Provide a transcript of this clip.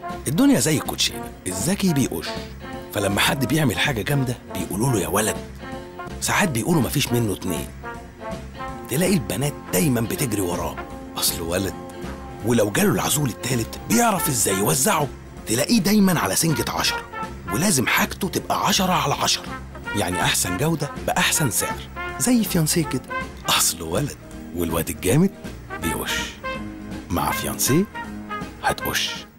الدنيا زي الكوتشينه الذكي بيقش فلما حد بيعمل حاجه جامده بيقولوا له يا ولد ساعات بيقولوا مفيش منه اتنين تلاقي البنات دايما بتجري وراه اصل ولد ولو جاله العزول التالت بيعرف ازاي يوزعه تلاقيه دايما على سنجة عشرة ولازم حاجته تبقى عشرة على عشرة يعني أحسن جودة بأحسن سعر زي فيانسيه كده أصله ولد والواد الجامد بيوش مع فيانسيه هتقش